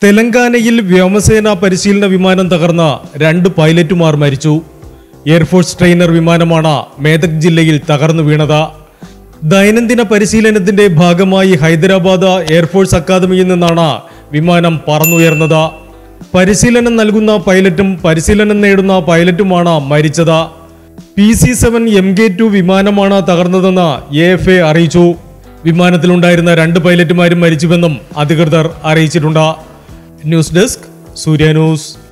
തെലങ്കാനയിൽ വ്യോമസേന പരിശീലന വിമാനം തകർന്ന രണ്ട് പൈലറ്റുമാർ മരിച്ചു എയർഫോഴ്സ് ട്രെയിനർ വിമാനമാണ് മേദക് ജില്ലയിൽ തകർന്നു വീണത് ദൈനംദിന പരിശീലനത്തിന്റെ ഭാഗമായി ഹൈദരാബാദ് എയർഫോഴ്സ് അക്കാദമിയിൽ നിന്നാണ് വിമാനം പറന്നുയർന്നത് പരിശീലനം നൽകുന്ന പൈലറ്റും പരിശീലനം നേടുന്ന പൈലറ്റുമാണ് മരിച്ചത് P C seven M K two വിമാനമാണ് തകർന്നതെന്ന് എ എഫ് എ അറിയിച്ചു വിമാനത്തിലുണ്ടായിരുന്ന രണ്ട് പൈലറ്റുമാരും മരിച്ചുവെന്നും അധികൃതർ അറിയിച്ചിട്ടുണ്ട് ന്യൂസ് ഡെസ്ക് സൂര്യ ന്യൂസ്